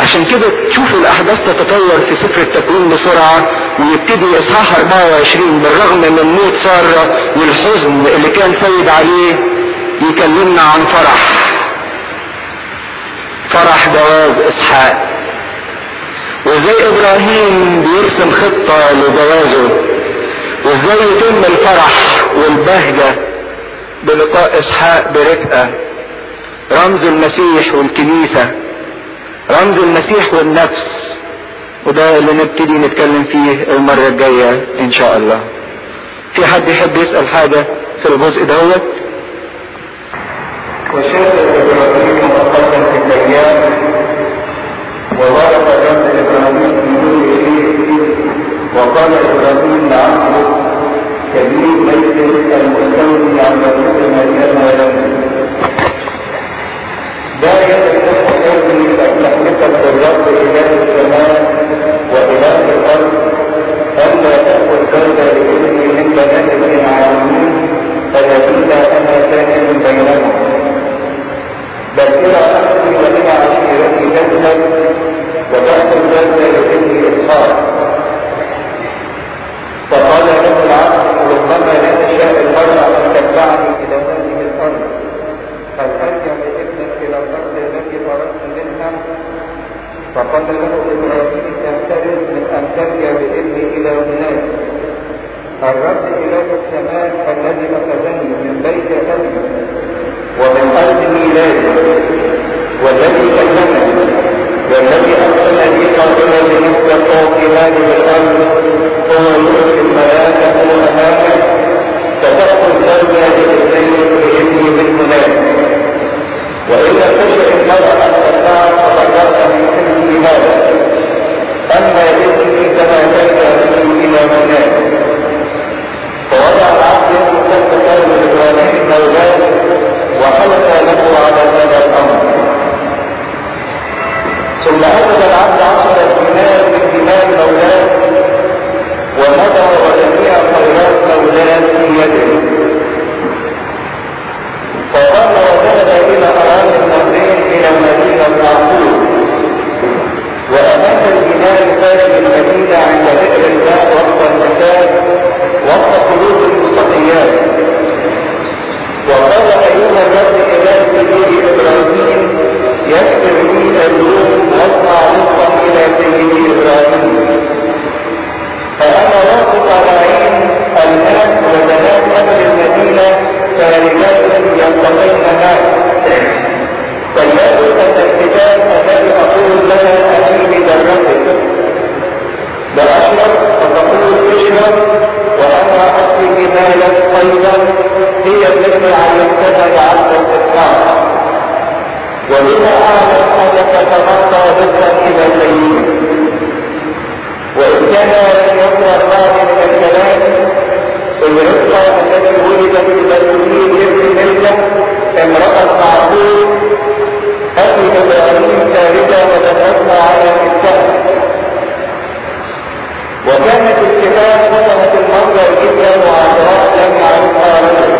عشان كده تشوفوا الاحداث تتطور في سفر التكوين بسرعة ويبتدي اصحاح 24 بالرغم من موت سارة والحزن اللي كان سيد عليه يكلمنا عن فرح فرح جواز اسحاق وازاي ابراهيم بيرسم خطة لجوازه وازاي يتم الفرح والبهجة بلقاء اسحاق برفقة رمز المسيح والكنيسة رمز المسيح والنفس وده اللي نبتدي نتكلم فيه المرة الجاية ان شاء الله في حد يحب يسأل حاجة في الجزء دوت وشاف ابراهيم وتقدم في الايام وورث جنب ابراهيم في كل شيء وقال ابراهيم لعبده كبير بيت المستولي عن بقيه ما كان له لا يتكلم قلبي ان تحملك الرب اله السماء واله الارض الا تاخذ زوجة لابني من بنات ابن العالمين فيزيد انا ساكن بينهم بل الى اخذي والى عشيرتي تذهب وتاخذ زوجة لابني اسحاق فقال له العبد ربما لا تشاء المرأة ان تتبعني الى هذه الارض هل ارجع بابنك الى الارض التي فرغت منها فقال له ابراهيم تحترز من ان ترجع بابني الى هناك الرب اله السماء الذي اخذني من بيت ابي ومن ارض ميلادي والذي كلمني والذي ارسل لي قائلا بنسبه قاتلان بالارض هو يؤتي الملائكه امامك فتأخذ زوجة لابنين بإذني من هناك وإن تشاء المرأة أن تدفع فقد من حلم هذا أما ابني كما تلقى به إلى هناك فوضع العبد يده تحت قول إبراهيم مولاه وحلف له على هذا الأمر ثم أخذ العبد عشرة دينار من دماء مولاه ومضى وجميع خيرات مولاه في يده فقام وذهب الى ارام النهرين الى مدينه معقول وامام الجبال خارج المدينه عند بئر الماء وسط المساء وسط قلوب المتقيات وقال ايها الرب اله سيدي ابراهيم يكفر لي اليوم واصنع رزقا الى سيدي ابراهيم فأنا واقف على عين الناس وبنات أهل المدينة كارمات ينتقين معك فليأتوا الكتاب الذي أقول لها أتي بدرتك لأشرب فتقول اشرب وأنا أقضي بمالك أيضا هي التي علمتها لعبد الإسلام وبما أعلم أنك تمطى بكرا إلى سيدي وإن كان يقرأ بعض من الكلام الرقة التي ولدت ببيتين ابن ملة امرأة معقول أتي إبراهيم ثالثة وتتوقع على الكتاب وكانت الكتاب فتنة المنظر جدا وعذراء لم يعرفها رجل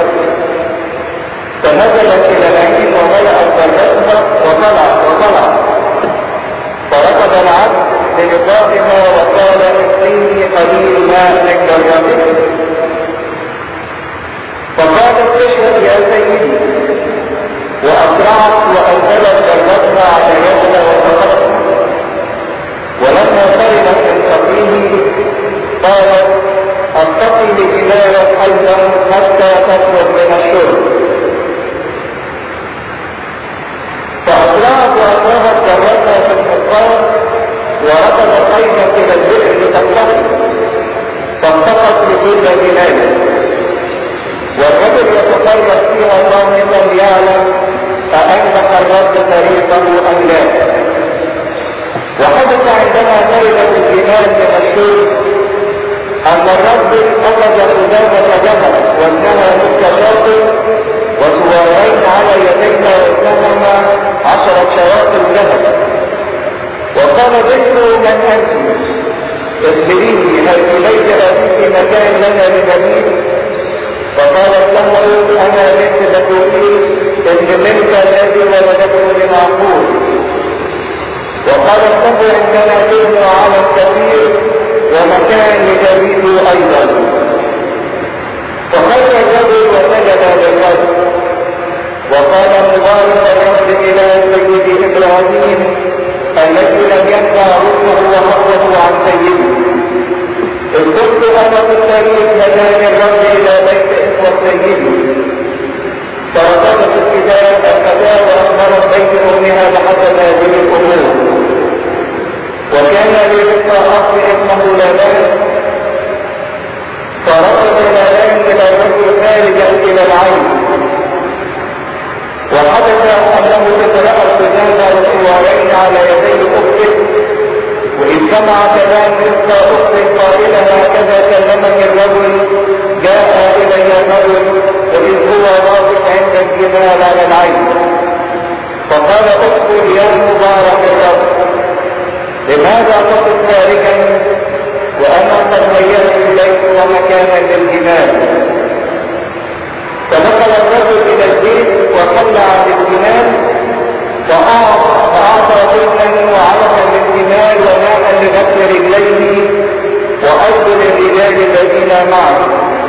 فنزلت إلى العين وملأت ذرتها وطلعت وطلعت فركض العبد للقائها وقال اعطيني قليل ماء من جرتك فقالت اشرب يا سيدي واسرعت وانزلت جرتها على يدها وسقطت ولما فرغت من سقيه قالت اتقي لجبالك ايضا حتى تخرج من الشرب فاسرعت واخرجت جرتها في الحصان وركض ايضا الى البئر لتنتقل فانتقت لكل بلاد والرجل يتفرج فيها ظاهرا يعلم أأنك الرب طريقه أم لا وحدث عندما مرض الجبال من الشرب أن الرب أخذ قدامة جبل وابنها مستشاط وسوارين على يديها وابنهما عشرة شواطئ ذهب وقال ذكر من أنت اخبريني هل إليك أبيك مكان لنا لمدين فقالت له أنا بنت بتوئيل ابن ملك الذي ولدته لمعقول وقال اتقوا عندما تبنوا على الكثير ومكان لتبيتوا ايضا فخرج الرجل وسجد للرب وقال مبارك الرب الى سيد ابراهيم الذي لم يمنع ركنه وحقه عن سيده إذ كنت انا في الطريق مكان الرب الى بيت اخوه سيدي فرتبت الكتاب الفتاة وأخبرت بيت أمها بحسب هذه الأمور وكان لرفقة أخ اسمه لابان فرفض لابان إلى الرجل خارجا إلى العين وحدث أنه تتلقى الخزانة والحوارين على يدي أخته وإذ سمع كلام رفقة أخته قائلا هكذا كلمني الرجل جاء إلي الرجل وإذ هو واقف عند الجبال على العين فقال ادخل يا مبارك الرب لماذا تقف خارجا وانا قد غيرت البيت ومكانا للجبال فدخل الرجل الى البيت وصلى على الجمال فأعطى طفلا وعلقا للجمال وماء لغسل رجليه وأرجل الرجال الذين معه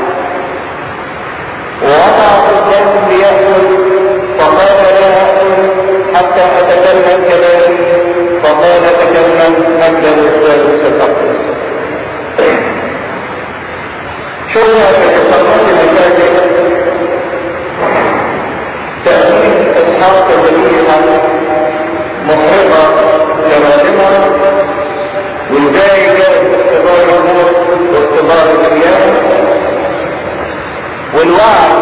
ووضع قدامه ليأكل فقال لا أكل حتى أتكلم كلامي فقال تكلم مجدا الثالث الأقدس شفنا في التصرفات المفاجئ تأمين إسحاق ذبيحة محرقة جمالمة والباقي جاء باختبار الموت واختبار القيامة والوعد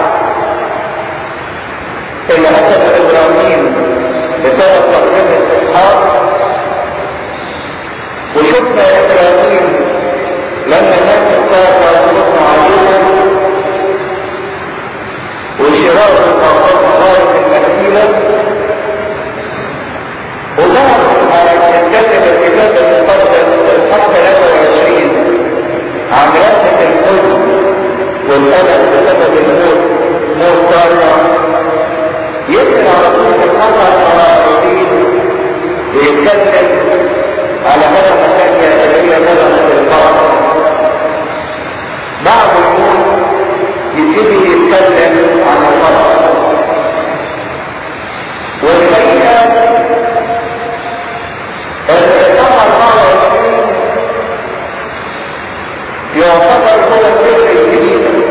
اللي أخذ إبراهيم بسبب تقديم إسحاق وشفنا إبراهيم لما الناس صار يطلع عليهم وشراء الأرض صارت المكيلة وظهر على كتاب الكتاب المقدس الصفحة 23 عن رأسة الحزن والألم بسبب الموت موت سارة يسأل على طول الخطأ الرئيسين ويتكلم على هذا الثانية اللي هي بلغة الفرق بعد الموت يبتدي يتكلم عن الفرق والحقيقة الإصحاح 24 يعتبر هو سر الكنيسة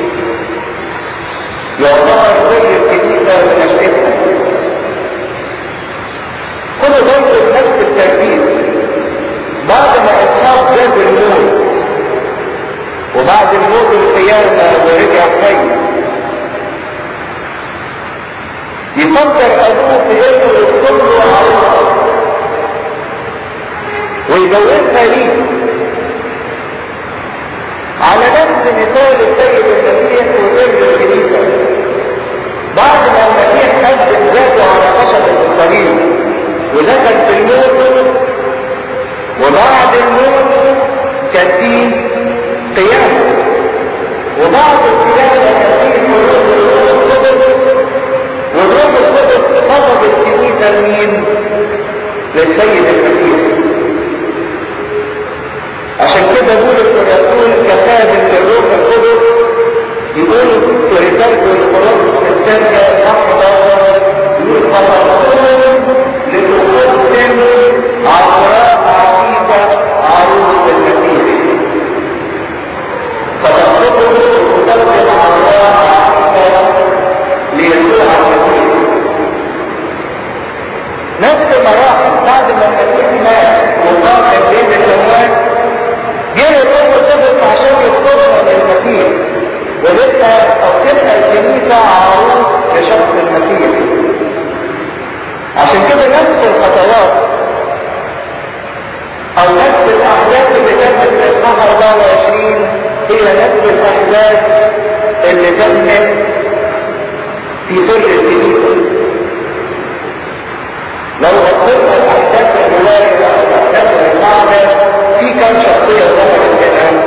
يعتبر سر الكنيسة ونشأتها كل ذلك بنفس التركيز بعد ما إسحاق جاب الموت وبعد الموت القيامة ورجع حي يفكر أبوه في إنه يدخل له عروسة ويزوجها ليه على نفس مثال السيد المسيح وسر الكنيسة بعد ما المسيح قدم ذاته على خشبة الصليب ودخل في الموت وبعد الموت كان فيه قيامة وبعد القيامة كان فيه خروج الروح القدس والروح القدس خطب الكنيسة لمين؟ للسيد المسيح عشان كده بولس الرسول كتاب للروح القدس يقول في رسالته القرآن الثانية لحظة يقول خلقتهم لتقدم عذراء عفيفة عروس المسيح خلقتهم لتقدم عذراء عفيفة ليسوع المسيح نفس المراحل بعد ما المسيح مات وقام بين الاموات جه الروح القدس عشان يخطبنا للمسيح ولسه او تبقى الكنيسه عروس لشخص المسيح عشان كده نفس الخطوات او نفس الاحداث اللي تمت في اصحاح 24 هي نفس الاحداث اللي تمت في سر الكنيسه لو بصينا الاحداث الولايه او الاحداث المعنى في كم شخصيه ظهرت كده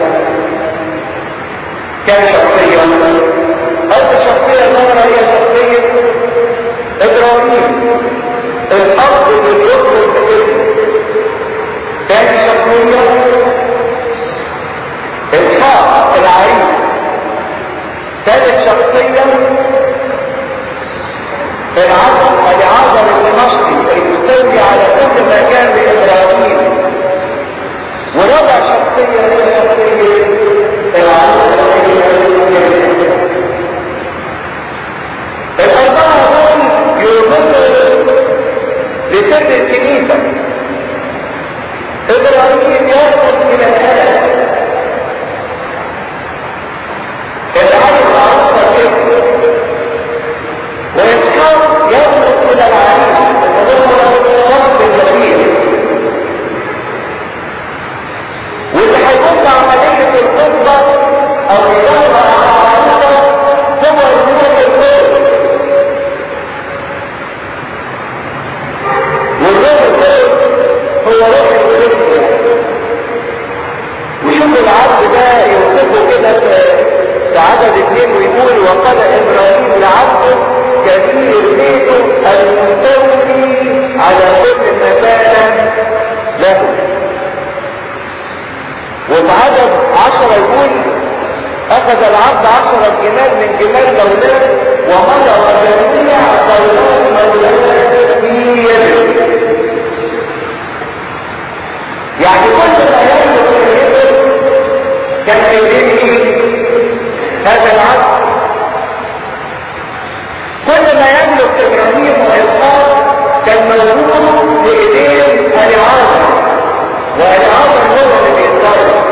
كم شخصيه اول شخصيه ظهر هي شخصيه ابراهيم الاب اللي يطلب الابن ثالث شخصية العبد العازر الدمشقي المستولي على كل ما كان لإبراهيم ورابع شخصية هي شخصية العازر الأربعة دول يرمزوا لسر الكنيسة إبراهيم يرمز إلى الآن العالم عرفها كده وإسحاق يرمز إلى العالم وهو شخص الكبير واللي هيكون عملية القصة أو يدور على عروضة هو الروح القدس والروح القدس هو روح القدس وشوف العبد ده يوصفه كده في عدد اثنين ويقول وقال ابراهيم لعبده كثير بيته المستولي على كل مكان له وفي عدد عشرة يقول اخذ العبد عشرة جمال من جمال مولاه ومضى جميع قولات مولاه في يده يعني كل ما يملك من يده كان في يده هذا العبد كل ما يملك ابراهيم واسحاق كان موجود بايدين العازر والعازر هو اللي بيتصرف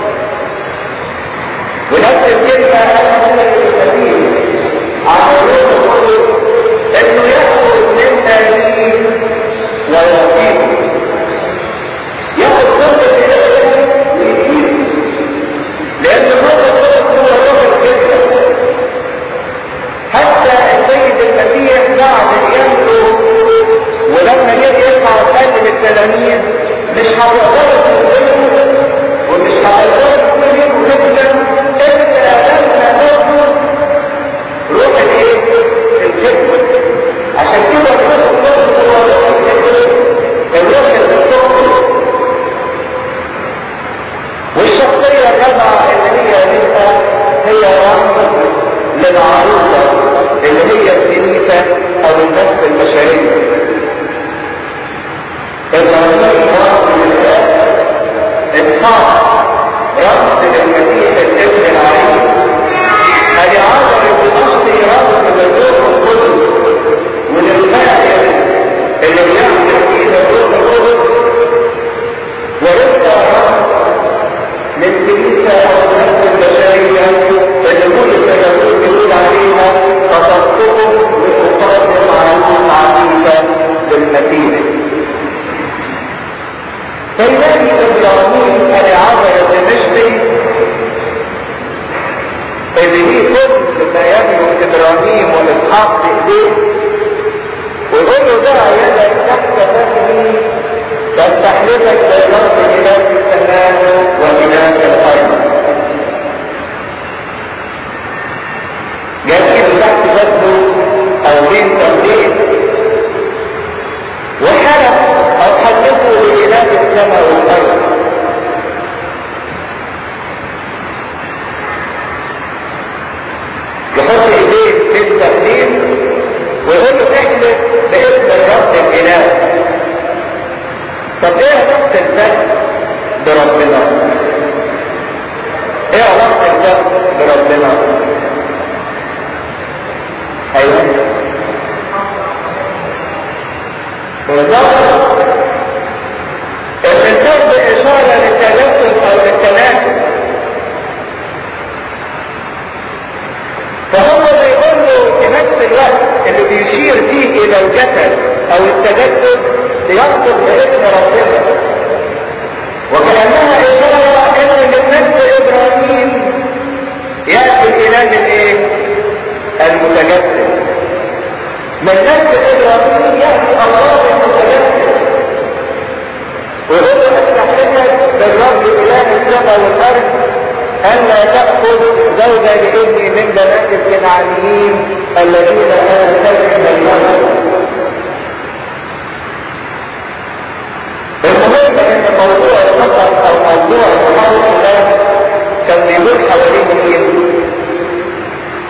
ونفس الكلمه انا من الكثير على الروح القدس انه ياخذ من تاريخ ويعطيه ياخذ كل الاله ويجيب لان الروح القدس هو روح الجسد حتى السيد المسيح بعد يملك ولما جه يطلع وقال للتلاميذ مش هتقدروا تنزلوا ومش هتقدروا تنزلوا جدا الا لما تاخدوا روح الايه؟ الجسد عشان كده الروح القدس هو روح الجسد الروح القدس والشخصية الرابعة اللي هي لسه هي رمز للعروسة اللي هي الكنيسة او النفس البشرية ابراهيم رمز لله اسحاق رمز للمسيح الابن العريس العازر الدمشقي رمز للروح القدس وللماء اللي بيعمل فيه الروح القدس ورزق رمز من كنيسة أو النفس البشرية اللي كل التجاوز يقول عليها تصدقه وتقدم عروض عزيزة للمسيح. فيلاقي ابراهيم العذر الدمشقي اللي ليه كل ما يملك ابراهيم واسحاق بايديه ويقول له ده يدك تحت فمه تستحلفك بالرب إله السماء وإله الأرض جاءت تحت فمه أو بين تمرين وحلف أو حلفه لإله السماء والأرض يحط ايديه في التقديم ويقول له احلف باسم الرب الاله طب ايه علاقة الذنب بربنا؟ ايه علاقة الذنب بربنا؟ ايوه بالظبط الذنب اشارة للتجسد او للتناسب فهو بيقول له في نفس الوقت اللي بيشير فيه الى الجسد او التجسد يقصد باسم ربنا وكأنها إشارة إن من نفس إبراهيم يأتي الإله الإيه؟ المتجسد من نفس إبراهيم يأتي الله المتجسد ويقول استحلفك بالرب إله السماء والأرض ألا تأخذ زوجة لابني من بنات الكنعانيين الذين آتيهم الموت المهم ان موضوع الخطر او موضوع الحرب ده كان بيدور حوالين مين؟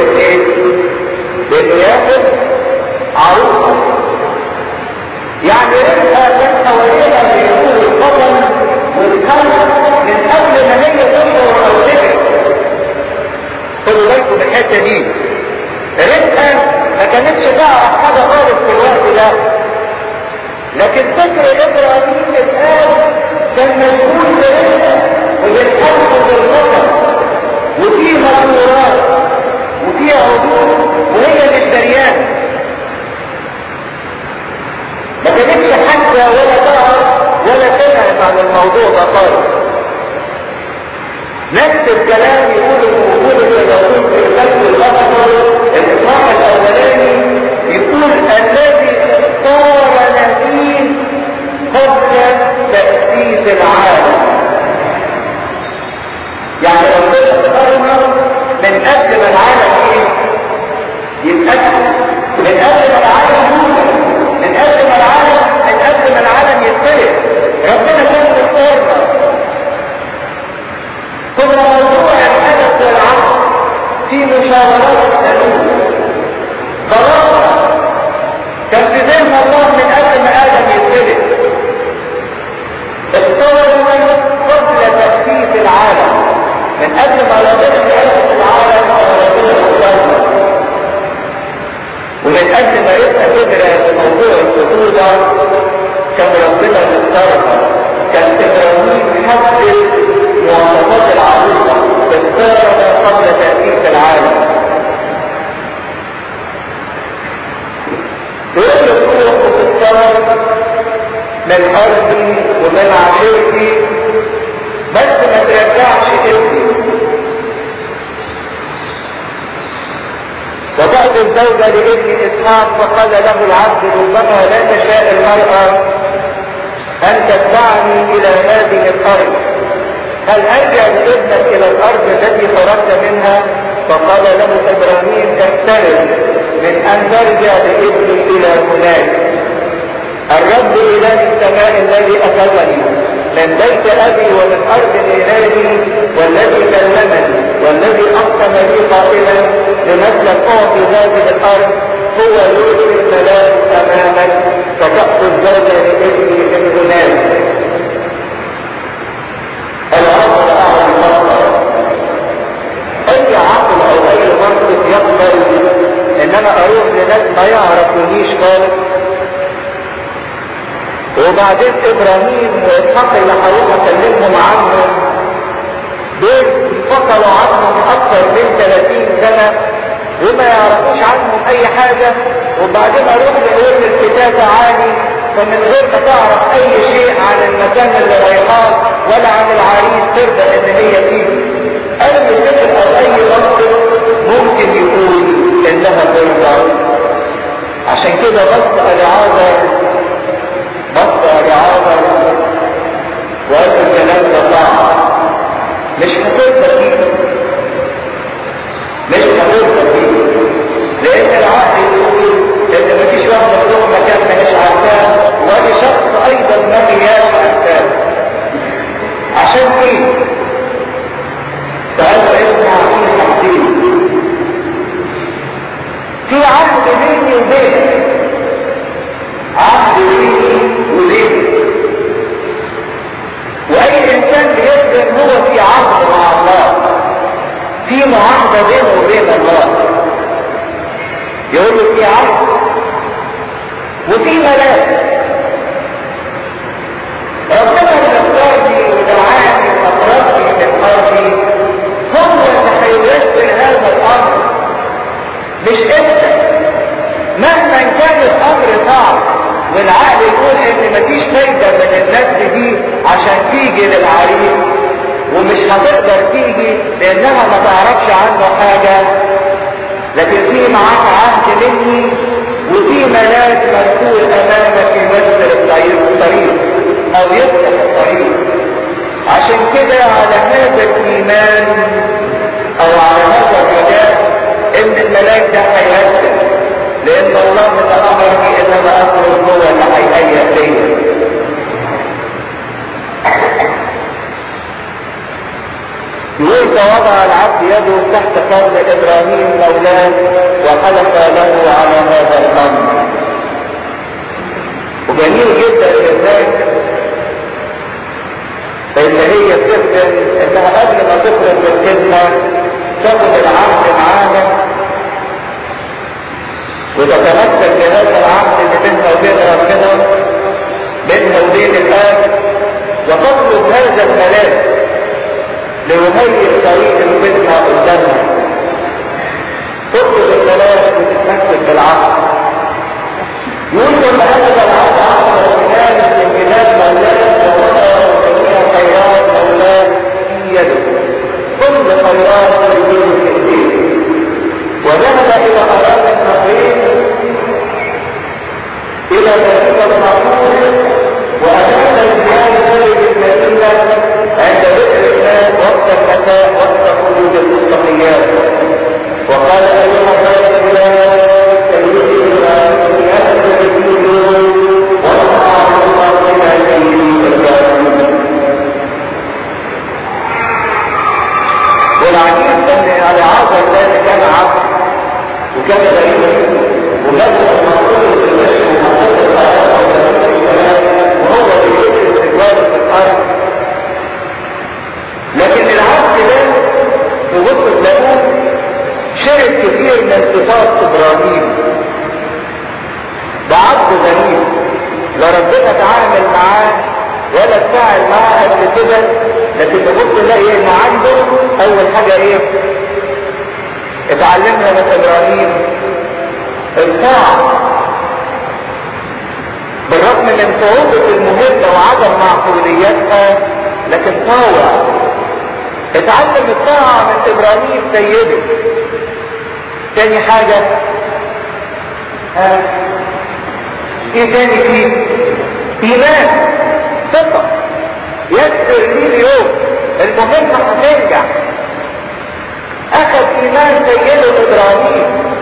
بين ايه؟ بانه ياخد عروسه يعني رزقها كان حوالينا بيقول القدم والقلب من قبل ما هي تشعر او تجد خدوا بالكم من الحته دي رزقها ما كانتش تعرف حاجه خالص في الوقت ده لكن فكر ابراهيم الان كان مشغول برزقه وبالحب وبالقدر وفي مشورات وفي عروض وهي مش دريانه ما كانتش حاجه ولا تعرف ولا سمعت عن الموضوع ده خالص نفس الكلام يقول وجود الرسول في القلب الاخر الاصحاح الاولاني يقول الذي اختار نبيه قبل تاسيس العالم يعني ربنا اختارنا من قبل ما العالم ايه يتأكد من قبل ما العالم يوجد من قبل ما العالم من قبل ما العالم يتخلق ربنا كان اختارنا كنا موضوع الحدث والعقل في مشاورات السلوك خلاص كان في ذهن الله من قبل ما ادم يتخلق اختارنا قبل تأسيس العالم من قبل ما ربنا يأسس العالم ربنا اختارنا ومن قبل ما يبقى فكرة في موضوع الخطوبة كان ربنا اختارها كان ابراهيم حدد مواصفات العروسة اختارها قبل تأسيس العالم يقول الروح بتختار من أرضي ومن عشيرتي بس ما ترجعش ابني وتأتي الزوجة لابن إسحاق فقال له العبد ربما لا تشاء المرأة أن تدفعني إلى هذه الأرض هل أرجع بابنك إلى الأرض التي خرجت منها فقال له إبراهيم تحترم من أن ترجع بابني إلى هناك الرب إله السماء الذي أخذني من بيت أبي ومن أرض إلهي والذي كلمني والذي أقسم لي قائلا لنسلك أعطي هذه الأرض هو يؤتي الملاك أمامك فتأخذ زوجة لابني من هناك العقل أعلى المنطق أي عقل أو أي منطق يقبل إن أنا أروح لناس ما يعرفونيش خالص وبعدين ابراهيم واسحاق اللي حضرتك اكلمهم عنهم دول انفصلوا عنهم اكثر من 30 سنه وما يعرفوش عنهم اي حاجه وبعدين اروح لقول الكتاب عالي فمن غير ما تعرف اي شيء عن المكان اللي رايحاه ولا عن العريس ترضى ان هي فيه اي فكر او اي منطق ممكن يقول انها ترضى عشان كده بص العازر بص رعاضة وقال الكلام ده صعب مش هترضى فيه مش هترضى فيه لان العقل يقول ان مفيش واحدة تروح مكان مش عارفاه وادي شخص ايضا ما هياش عارفاه عشان ايه؟ تعالوا اسمع في حاجتين في عقد بيني وبينك عقد بيني وليه واي انسان بيسلم هو في عقد مع الله في معاهده بينه وبين الله يقول له في عقد وفي ملاك ربنا اللي اختارني ودعاني واخرجني من ارضي هو اللي هيوصل هذا الامر مش انت مهما كان الامر صعب والعقل يقول ان مفيش فايده من النفس دي عشان تيجي للعريس ومش هتقدر تيجي لانها ما تعرفش عنه حاجه لكن في معاك عهد مني وفي ملاك مرسول امامك يمثل الطريق او يفتح الطريق عشان كده على هذا الايمان او على هذا الرجاء ان الملاك ده هيهزم لان الله اللي امرني ان انا اخرج هو اللي هيهيئ ليا يقول وضع العبد يده تحت قول ابراهيم مولاه وحلف له على هذا الامر وجميل جدا هناك ان هي تفهم انها قبل ما تخرج من الكلمه تاخد العهد معاها وتتمسك بهذا العهد اللي بينها وبين ربنا بينها وبين الاب وتطلب هذا الملاك ليهيئ طريق الفتنة قدامها تطلب الملاك وتتمسك بالعقل يقول ان هذا العقل عقل الرجال من بلاد مولاه وهنا جميع خيرات مولاه في يده كل خيرات في يده في ايديه وذهب الى حرام النقيب الى مدينه المعقول وأمام الجهاد ذلك المدينة عند ذكر الناس وقت المساء وقت خروج المستقيات وقال أيها الرجل سيدي وأهل الدين وارفع الله إلى سيدي الجاهلين والعجيب أن على عصر ذلك كان عبد وكان غريب وجد المفروض المشي ومفروض الحياة وهو بيجيب استجواب في الارض لكن العبد ده في وسط داود شرب كثير من صفات ابراهيم ده عبد غريب لا ربنا تعامل معاه ولا اتفاعل معاه قبل كده لكن تبص تلاقي ان عنده اول حاجه ايه اتعلمنا من ابراهيم الطاعه بالرغم من صعوبة المهمة وعدم معقوليتها لكن طاوع اتعلم الطاعة من ابراهيم سيده تاني حاجة ها ايه تاني فيه ايمان ثقة يسر لي اليوم المهمة هتنجح اخذ ايمان سيده ابراهيم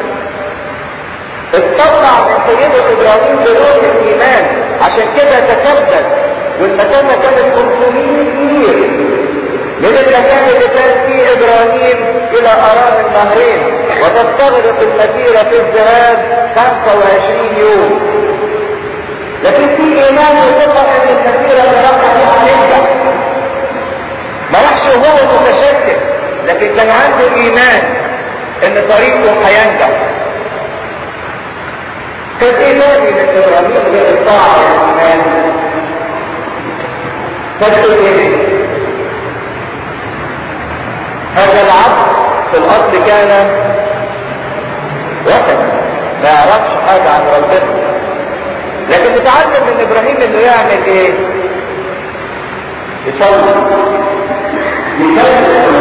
اطلع من سيده ابراهيم بروح الايمان عشان كده تثبت والمسافه كانت 500 كيلو من المكان اللي كان فيه ابراهيم الى ارام النهرين وتستغرق المسيره في الذهاب 25 يوم لكن في ايمان وثقه ان المسيره اللي راح فيها هتنجح ما راحش وهو متشكك لكن كان عنده ايمان ان طريقه هينجح كان ايه تاني من ابراهيم غير الطاعه والايمان كان ايه هذا العبد في الاصل كان وثن ما يعرفش حاجه عن ربنا لكن اتعلم من ابراهيم انه يعمل ايه يصلي يصلي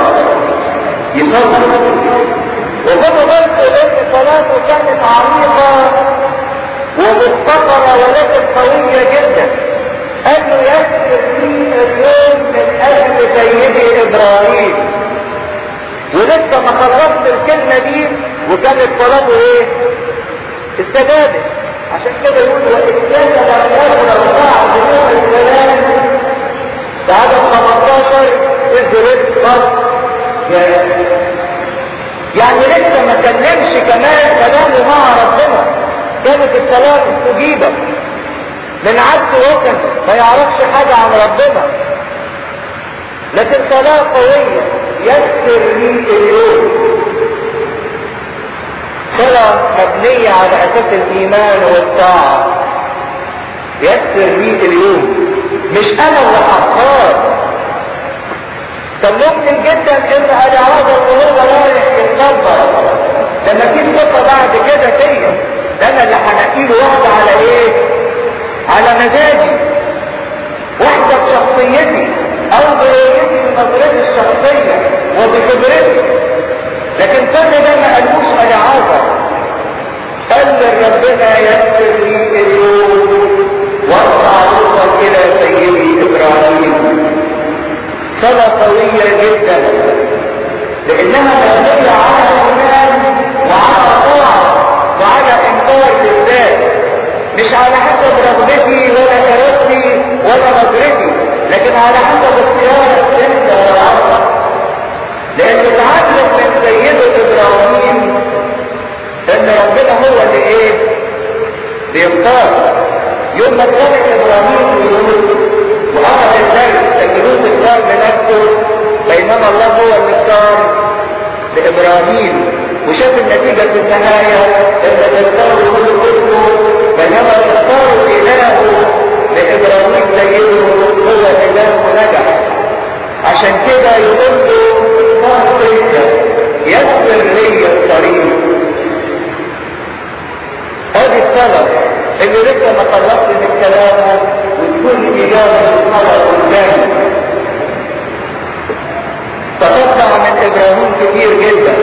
يصلي وخدوا بالكم ان صلاته كانت عميقة ومختصرة ولكن قوية جدا انه يسر لي اليوم من اجل سيدي ابراهيم ولسه ما خلصت الكلمة دي وكانت صلاته ايه استجابت عشان كده يقول وإن كان لم يكن الرفاع بنوع الكلام في عدد 15 اذ رزق يعني لسه ما كلمش كمان كلامه مع ربنا كانت الصلاة مستجيبة من عبد وطن ما يعرفش حاجة عن ربنا لكن صلاة قوية يسر لي اليوم صلاة مبنية على أساس الإيمان والطاعة يسر لي اليوم مش أنا اللي هختار كان ممكن جدا ان العرض وهو رايح يتكبر لما في ثقه بعد كده فيا ده انا اللي هنقيله واحده على ايه على مزاجي واحده بشخصيتي او برؤيتي بنظرتي الشخصيه وبخبرتي لكن كل ده ما قالوش العازر قال ربنا يسر لي اليوم وارفع روحك الى سيدي ابراهيم صلاة قوية جدا لانها مبنية على الايمان وعلى طاعة وعلى انكار للذات مش على حسب رغبتي ولا ارادتي ولا نظرتي لكن على حسب اختيارك انت والعصر لان تعالى بيختار يوم ما اتخلق ابراهيم ويوسف واخذ الدرس ان يوسف اختار بنفسه بينما الله هو اللي اختار لابراهيم وشاف النتيجة في النهاية ان اختاروا كل ابنه بينما اختاروا الهه لابراهيم سيده هو اله نجح عشان كده يقول له يسر لي الطريق هذه السبب اللي لسه ما خلصت من كلامه وتكون اجابه الصلاه قدامي تقطع من ابراهيم كتير جدا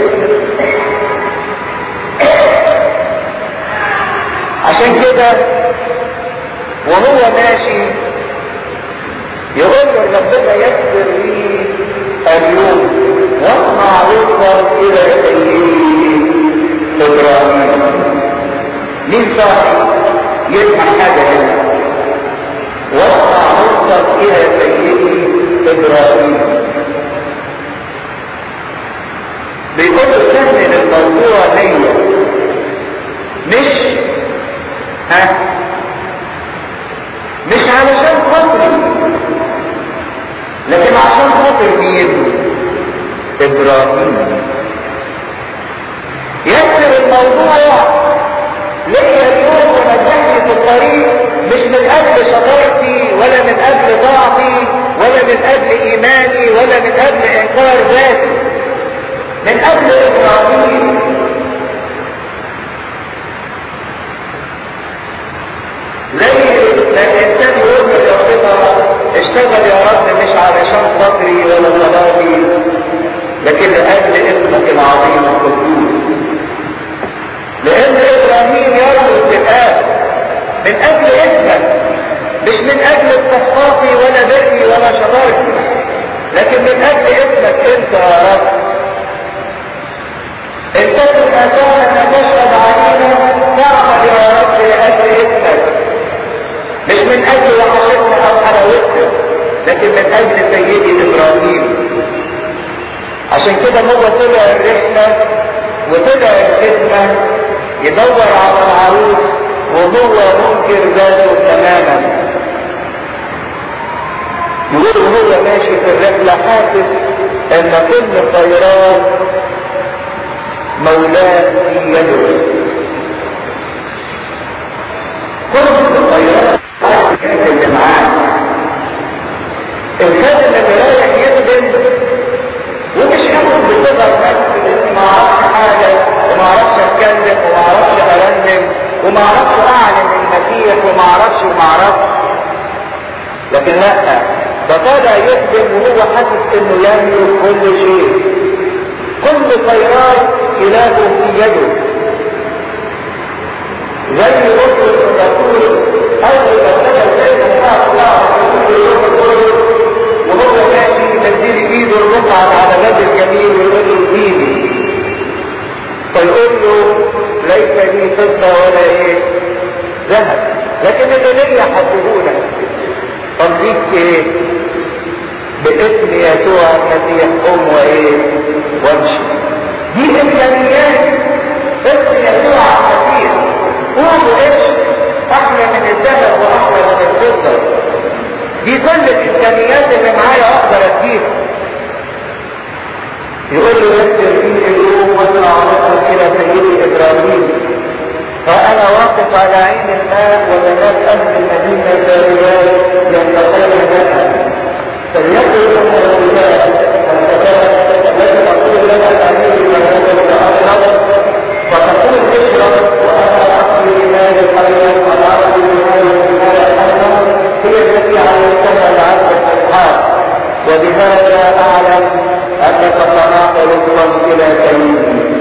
عشان كده وهو ماشي يقول له ربنا يسر لي اليوم واصنع رزقا الى سيدي ابراهيم مين صاحب يسمع حاجه هنا واصنع رزقا الى سيدي ابراهيم بيقول له سهل الموضوع ليا مش ها مش علشان خاطري لكن عشان خاطر مين ابراهيم يسر الموضوع ليا اليوم ونجحني في الطريق مش من اجل شطارتي ولا من اجل ضعفي ولا من اجل ايماني ولا من اجل انكار ذاتي من اجل ابراهيم زي ما الانسان يقول لربنا اشتغل يا رب مش علشان خاطري ولا صلاتي لكن لاجل اسمك العظيم القدوس لان ابراهيم يربط الاب من اجل اسمك مش من اجل استحقاقي ولا بري ولا شطارتي لكن من اجل اسمك انت يا رب ان تكن اسانا تشهد علينا نعمل يا رب لاجل اسمك مش من اجل وحشتنا او حلاوتنا لكن من اجل سيدي ابراهيم عشان كده هو طلع الرحلة وطلع الخدمة يدور على العروس وهو منكر ذاته تماما يقول وهو ماشي في الرحلة حاسس ان كل خيرات مولاه في يده كل الخيرات اللي معاه الكاتب اللي رايح يخدم ومش ياخد بصفة نفس ما اعرفش حاجة وما اعرفش اتكلم وما اعرفش ارنم وما اعرفش اعلن المسيح وما اعرفش وما اعرفش لكن لا ده طالع يخدم وهو حاسس انه يملك كل شيء كل خيرات اله في يده زي رسل الرسول اول ما دخل سيدنا الله وهو ماشي ينزل ايده الرفعة على باب الجميل ويقول له اديني فيقول له ليس لي فضة ولا ايه ذهب لكن اللي ليا حدهولك طب ليك ايه باسم يسوع المسيح قم وايه وامشي دي امكانيات اسم يسوع المسيح قوم وايش احلى من الذهب واحلى من الفضه دي كل الامكانيات اللي معايا اقدر اديها يقول له يسر في اليوم واطلع راسك الى سيدي ابراهيم فانا واقف على عين الماء وبنات اهل المدينه الرجال ينتقلون لها فليقل لهم الرجال لكن اقول لنا الامير فهو الابيض فتقول اشرب وانا اقضي مال الحياه وانا اقضي مال الحياه هي التي علمتها العبد الاسحاق وبهذا اعلم انك صنعت رزقا الى سيدي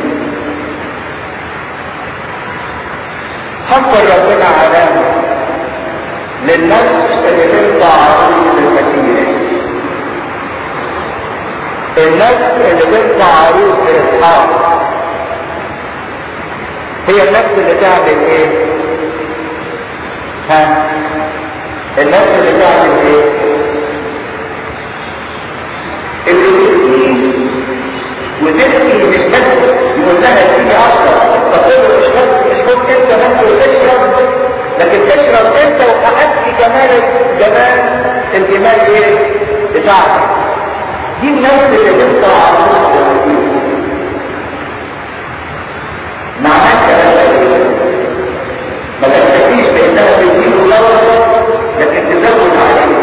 حط ربنا علامه للنفس اللي تنفع عروس المسيح النفس اللي تنفع عروس اسحاق هي النفس اللي تعمل ايه ها النفس اللي تعمل ايه اللي تبكي وتبكي مش بس يقول لها تيجي عشرة تقول له مش بس مش ممكن انت ممكن تشرب جمال جمال الجمال ايه بتاعها دي الناس اللي تبقى على معناها كلام ما تكتفيش بانها تدين لفظ لكن تزود عليه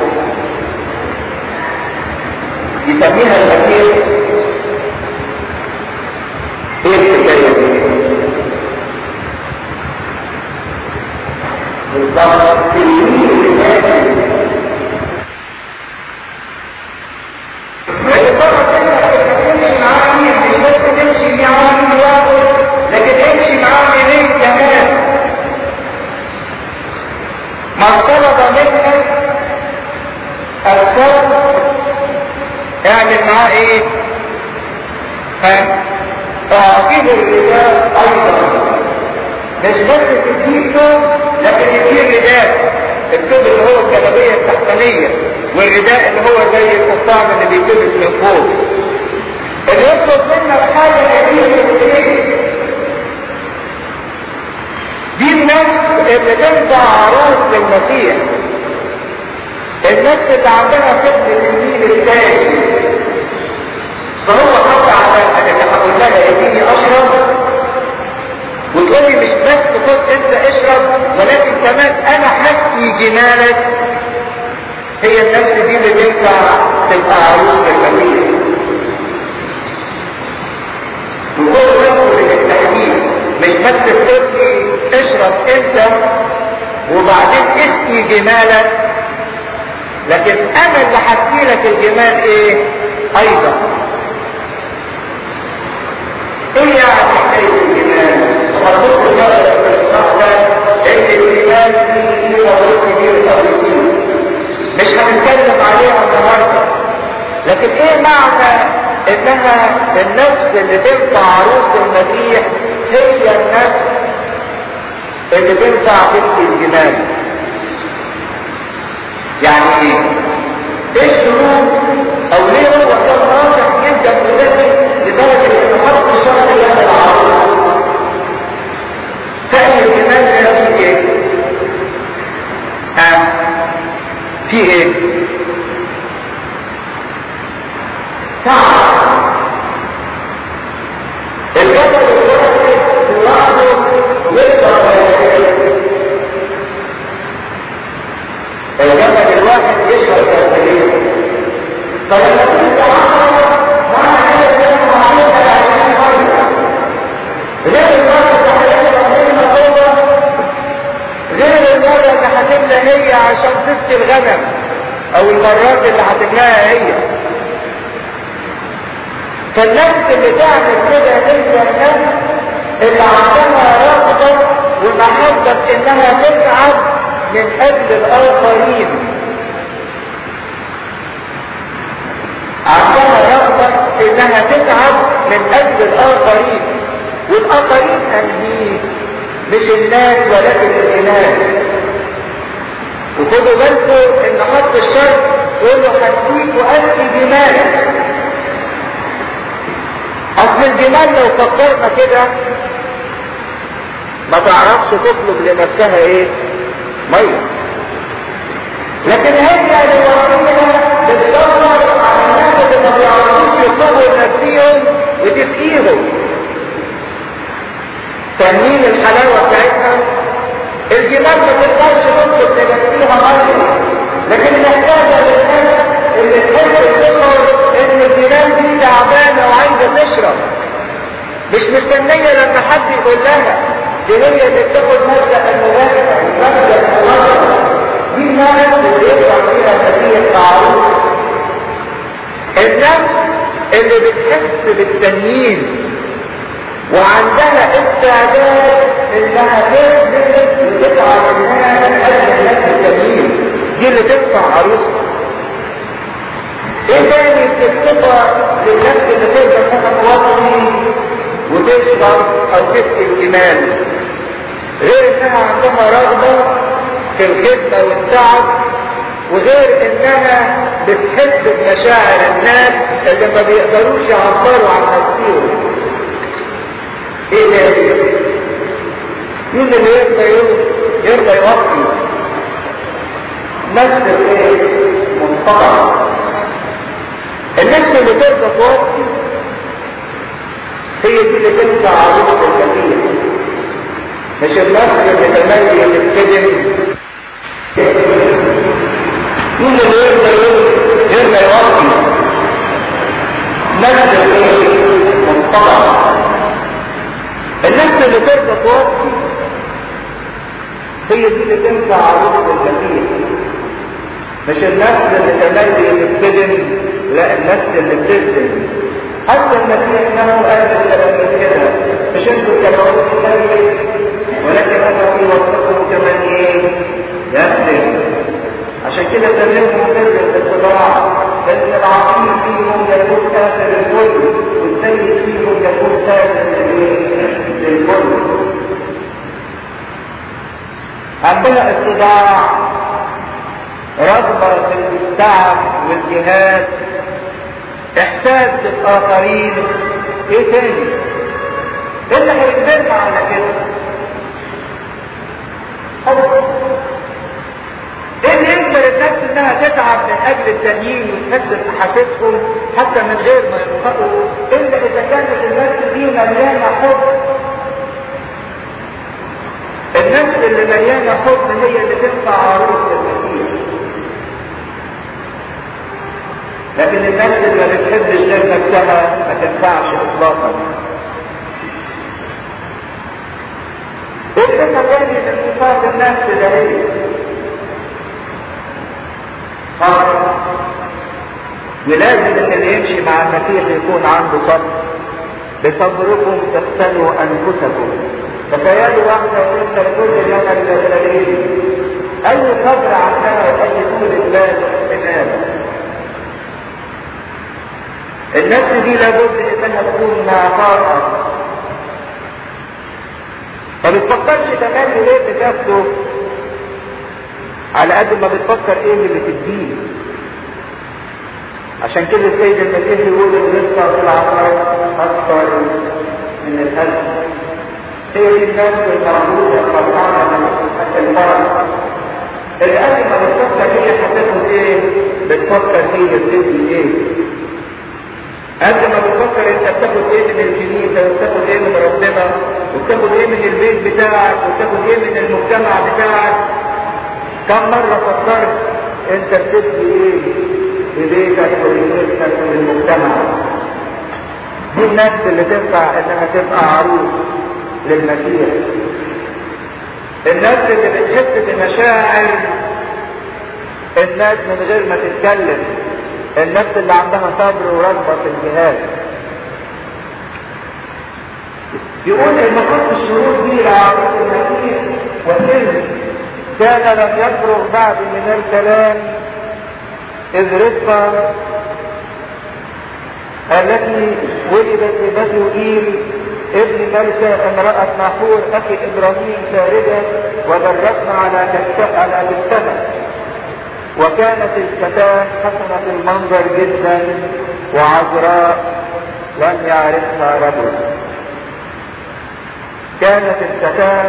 يسميها المسيح ايه الحكايه دي؟ بالضبط تلميذ المادي لكن امشي معاه منين كمان ما طلب منك الصبر اعمل معاه ايه ها تعطيه الرجال ايضا مش بس تديه ثوب لكن يديه رداء الثوب اللي هو الجلابيه التحتانيه والرداء اللي هو زي القطعم اللي بيتلبس من فوق اللي يطلب منك حاجه جديده دي النفس اللي تنفع عروس للمسيح النفس اللي عندها فكر اليمين الثاني فهو حط على انا هقول لها اديني اشرب وتقول لي مش بس خد انت اشرب ولكن كمان انا حكي جمالك هي النفس دي اللي تنفع تبقى عروس للمسيح وكل رجل للتحديد مش بس تقول لي اشرب انت وبعدين اسقي جمالك لكن انا اللي حكي لك الجمال ايه ايضا ايه يعني حكايه الجمال ومربوط بالجمال ان الجمال فيه فيه مربوط كبير تقريبا مش هنتكلم عليها النهارده لكن ايه معنى انها النفس اللي تنفع عروس المسيح هي النفس اللي تنفع بنت الجمال يعني ايه ايه الشروط او ليه هو كان ناصح جدا في لدرجه ان حط الشرط اللي انا العروس ثاني الجمال ده في ايه ها في ايه تعب الجبل الواحد لوحده الجبل الواحد يشرب كالسليم فلما كنت عمل معنى كده كان معروف على عينين ميه غير المرة اللي هتبقى منها جوه غير المرة اللي هتملى هي عشان تسقي الغنم او المرات اللي هتملاها هي فالنفس اللي تعمل كده هي النفس اللي عندها رغبة ومحبة انها تتعب من اجل الاخرين عندها رغبة انها تتعب من اجل الاخرين والاخرين انهيه مش الناس ولكن الاناث وخدوا بالكم ان حط الشرط يقول له هديك وانت جمالك اصل الجمال لو فكرنا كده ما تعرفش تطلب لنفسها ايه ميه لكن هي لوحدها بتدور على الناس اللي ما بيعرفوش يطلبوا لنفسهم وتسقيهم تنين الحلاوه بتاعتها الجمال ما تقدرش تطلب لنفسها ميه لكن محتاجه للناس اللي تحب تشعر ان الجمال دي تعبانه وعايزه تشرب مش مستنيه لما حد يقول لها دي هي اللي بتاخد مبدا المبادئ مبدا المبادئ دي الناس اللي يطلع فيها نتيجه معروف النفس اللي بتحس بالتنين وعندها استعداد انها تنزل وتتعب الناس قبل الناس التنين دي اللي تنفع عروسها ايه تاني بتبقى للنفس اللي تقدر تاخد وطني وتشرب او تسقي الجمال غير انها عندها رغبة في الخدمة والتعب وغير انها بتحس بمشاعر الناس اللي ما بيقدروش يعبروا عن نفسهم ايه ده مين اللي يرضى يرضى يوفي نفس الايه منطقة النفس اللي ترضى توطي هي دي اللي تنفع عروض الكثير مش النفس اللي تتميز الكذب مين اللي يقدر يقدر يوطي نفس الايه منطقة النفس اللي ترضى توطي هي دي اللي تنفع عروض الكثير مش النفس اللي تميز الكذب لا النفس اللي بتكذب حتى المسيح انه قال للتلاميذ كده مش انتوا كفروا الكذب ولكن انا في وسطكم كمان ايه يكذب عشان كده سلمهم سر الاتباع لان العظيم فيهم يكون اخر الكل والسيد فيهم يكون اخر للكل عندنا اتباع رغبة في التعب والجهاد احساس بالاخرين ايه تاني ايه اللي هيجبرنا على كده ايه اللي يجبر الناس انها تتعب من اجل التانيين وتحس بحاسسهم حتى من غير ما ينطقوا الا اذا كانت النفس دي مليانه حب النفس اللي مليانه حب هي اللي تنفع عروس المسيح لكن النفس اللي ما بتحبش غير نفسها ما تنفعش اطلاقا ايه الثاني من صفات النفس ده ايه صبر ولازم ان اللي يمشي مع المسيح يكون عنده صبر بصبركم تقتلوا انفسكم تخيلوا واحده وانت كل يوم الليل اي صبر عندها واي طول بال واحتمال النفس دي لابد انها تكون معطاءة ما بتفكرش تمام ليه بنفسه على قد ما بتفكر ايه اللي بتديه عشان كده السيد المسيح يقول الرزق في العطاء اكثر من الهدف هي دي الناس المعبودة الفرحانة من الفرح اللي قبل ما بتفكر هي هتاخد ايه بتفكر هي بتدي ايه قبل ما بتفكر انت بتاخد ايه من الكنيسه وبتاخد ايه من ربنا وبتاخد ايه من البيت بتاعك وبتاخد ايه من المجتمع بتاعك كم مرة فكرت انت بتدي ايه لبيتك ولنفسك وللمجتمع دي النفس اللي تنفع انها تبقى عروس للمسيح النفس اللي بتحس بمشاعر الناس من غير ما تتكلم النفس اللي عندها صبر ورغبة في الجهاد يقول المفروض الشروط دي لعروس المسيح وسلم كان لم يفرغ بعد من الكلام إذ رزقا التي ولدت ببتوئيل ابن ملكة امرأة ناحور أخي إبراهيم خارجة وجربنا على على كتفها وكانت الفتاة حسنة المنظر جدا وعذراء لم يعرفها رجل كانت الفتاة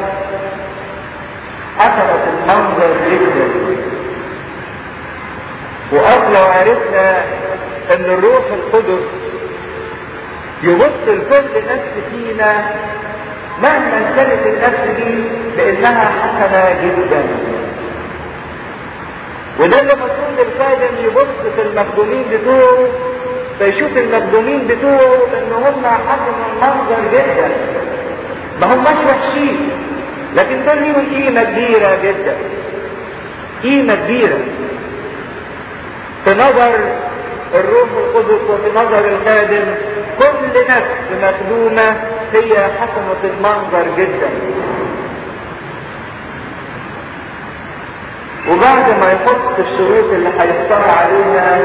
حسنة المنظر جدا وأصلا عرفنا ان الروح القدس يبص لكل نفس فينا مهما كانت النفس دي لانها حسنة جدا وده اللي المفروض الخادم يبص في المخدومين بتوعه فيشوف المخدومين بتوعه ان هم حسن المنظر جدا ما هماش وحشين لكن ده ليهم قيمة كبيرة جدا قيمة كبيرة في نظر الروح القدس وفي نظر الخادم كل نفس مخدومة هي حسنة المنظر جدا وبعد ما يحط الشروط اللي هيختار عليها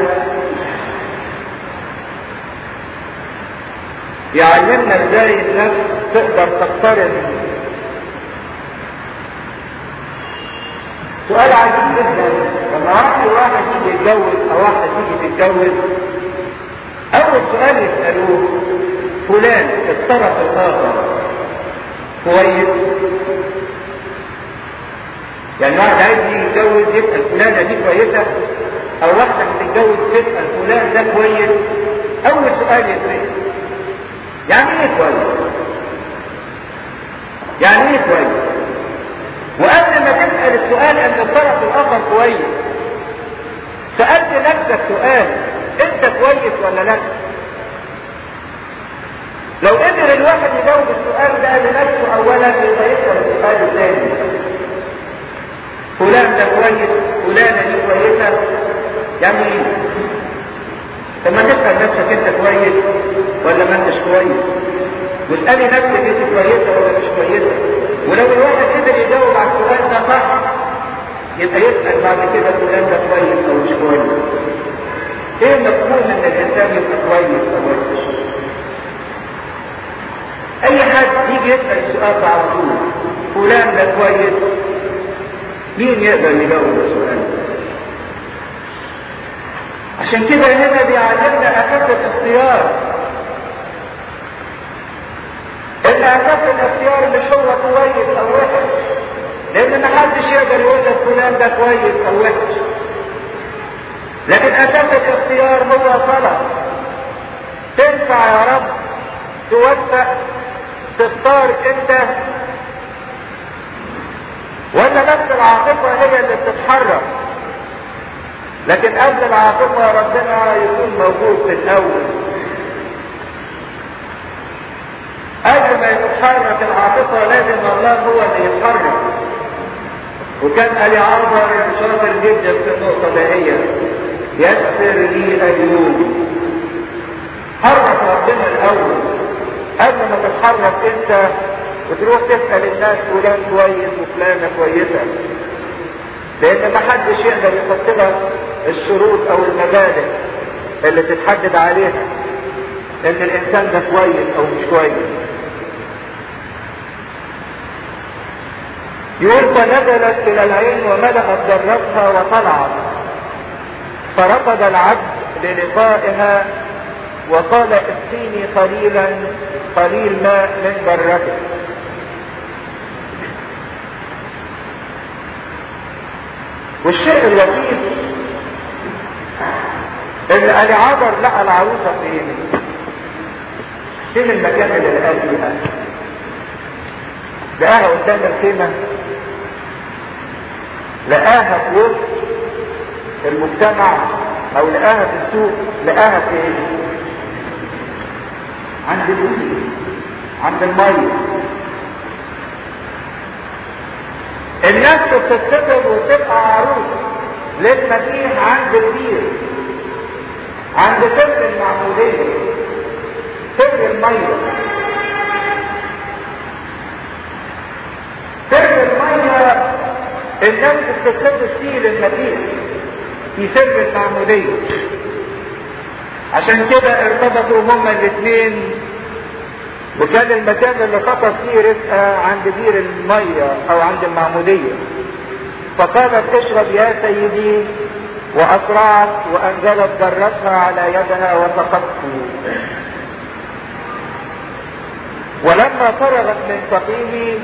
يعلمنا ازاي النفس تقدر تقترب سؤال عجيب جدا لما واحد واحد يجي يتجوز او واحدة تيجي تتجوز اول سؤال يسألوه فلان الطرف الاخر كويس يعني واحد عايز يتجوز يسأل فلانة دي كويسة او واحدة هتتجوز تسأل فلان ده كويس اول سؤال يسأل يعني ايه كويس يعني ايه كويس وقبل ما تسأل السؤال ان الطرف الاخر كويس سألت نفسك سؤال انت كويس ولا لا لو قدر الواحد يجاوب السؤال ده لنفسه اولا يبقى يسأل السؤال الثاني فلان ده كويس فلانة دي كويسة يعني ايه طب ما تسأل نفسك انت كويس ولا ما انتش كويس واسألي نفسك انت كويسة ولا مش كويسة ولو الواحد قدر يجاوب على السؤال ده صح يبقى يسأل بعد كده فلان ده كويس او مش كويس ايه مفهوم ان الانسان يبقى كويس او وحش اي حد يجي يسأل السؤال ده على طول فلان ده كويس مين يقدر يجاوب السؤال عشان كده هنا بيعلمنا اساس الاختيار ان اساس الاختيار مش هو كويس او وحش لان محدش يقدر يقول لك فلان ده كويس او وحش لكن اساس الاختيار هو طلب تنفع يا رب توفق تختار انت ولا نفس العاطفة هي اللي بتتحرك لكن قبل العاطفة ربنا يكون موجود في الأول قبل ما يتحرك العاطفة لازم الله هو اللي يتحرك وكان ألي عمر شاطر جدا في النقطة دهية يسر لي اليوم حرك ربنا الأول قبل ما تتحرك أنت وتروح تسأل الناس فلان كويس وفلانة كويسة لأن ما حدش يقدر يحط لك الشروط أو المبادئ اللي تتحدد عليها إن الإنسان ده كويس أو مش كويس. يقول فنزلت إلى العين وملأت ذرتها وطلعت فرفض العبد للقائها وقال اسقيني قليلا قليل ماء من برتك والشيء اللطيف ان ابي عبر لقى العروسه فين فين المكان اللي لقاها فيها لقاها قدام الخيمه لقاها في وسط المجتمع او لقاها في السوق لقاها فين عند الوجه عند الميه الناس بتتفق وتبقى عروس للمسيح عند البير عند سر المعمودية سر المية سر المية الناس بتتفق فيه للمسيح في سر المعمودية عشان كده ارتبطوا هما الاثنين وكان المكان اللي خطف فيه رزقها عند بير المية او عند المعمودية فقالت اشرب يا سيدي واسرعت وانزلت ذرتها على يدها وسقته ولما فرغت من سقيه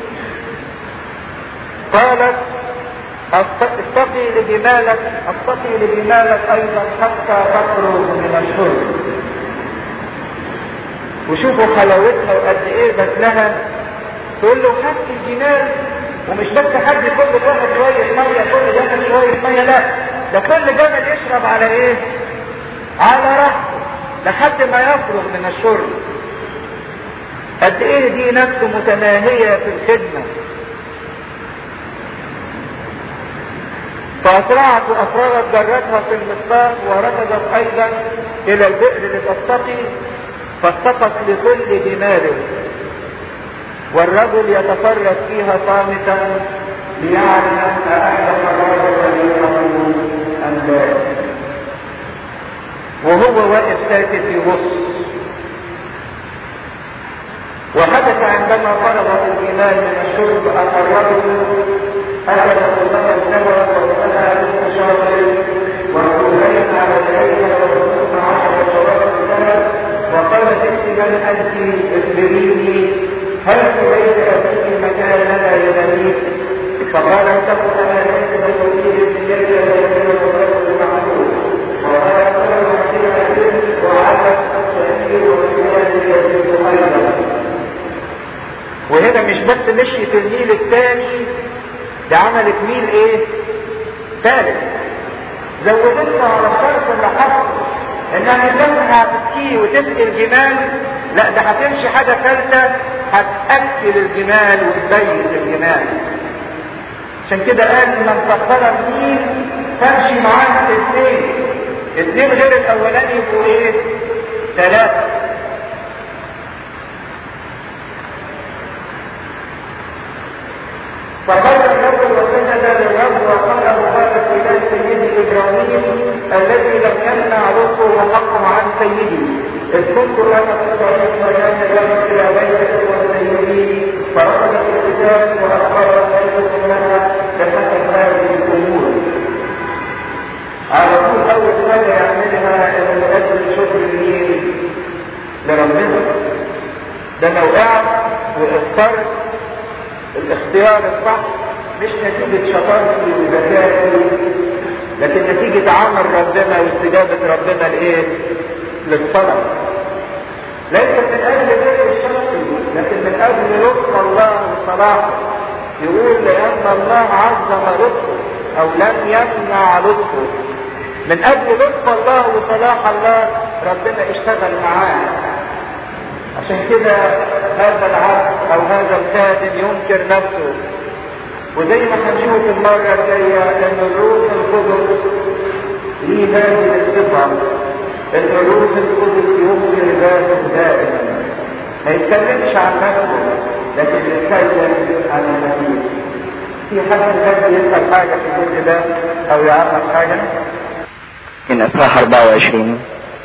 قالت استقي لجمالك استقي لجمالك ايضا حتى تخرج من الشرب وشوفوا حلاوتها وقد ايه بذلها تقول له هات الجمال ومش بس حد كل جمل شوية مية كل جمل شوية مية لا ده كل جمل يشرب على ايه على راحته لحد ما يفرغ من الشرب قد ايه دي نفسه متناهية في الخدمة فأسرعت وأفرغت ذرتها في المصباح وركضت أيضا إلى البئر لتستقي فاستقت لكل دمار والرجل يتفرج فيها صامتا ليعلم أأحدث الرجل يقول أم لا وهو واقف ساكت في وسط وحدث عندما فرغت الإيمان من الشرب أن الرجل أخذ قلبة النوى وسألها بالتشاطر وكلين على العين وسط عشر شوارع السنة وقالت انت من انت اخبريني هل تريد اتيك مكان لا يناميك فقال اتقوا انا ليس بقليل من يد مشيت الميل الثاني دي عملت ميل ايه ثالث زودتها على الشرط اللي حصل انها مش بس هتبكيه وتسقي الجمال لا ده هتمشي حاجة ثالثة هتأكل الجمال وتبيت الجمال عشان كده قال من سخر النيل تمشي معاها الاثنين اثنين غير الاولاني يبقوا ايه ثلاثة فقال الرب وسجد للرب وقال مبارك الى سيدي ابراهيم الذي لم يمنع رزقه وحقه عن سيدي اذ كنت انا في الطريق وكان ذلك الى بيتك وسيدي فرفضت الكتاب واخبر ذلك منها بحسب هذه الامور على طول اول حاجه يعملها انه يؤدي شكر النيل لربنا ده لو قعد واختار الاختيار الصح مش نتيجة شطارتي وذكائي لكن نتيجة عمل ربنا واستجابة ربنا لايه؟ للصلاة. ليس من أجل غير الشخصي لكن من أجل لطف الله وصلاحه. يقول لأن الله عظم لطفه أو لم يمنع لطفه. من أجل لطف الله وصلاح الله ربنا اشتغل معاه. عشان كده هذا العبد او هذا الخادم ينكر نفسه وزي ما هنشوف المرة الجاية ان الروح القدس ليه هذه الصفة ان الروح القدس ينكر ذاته دائما ما يتكلمش عن نفسه لكن يتكلم عن المسيح في حد حد يسأل حاجة في الجزء ده او يعرف حاجة من اصحاح 24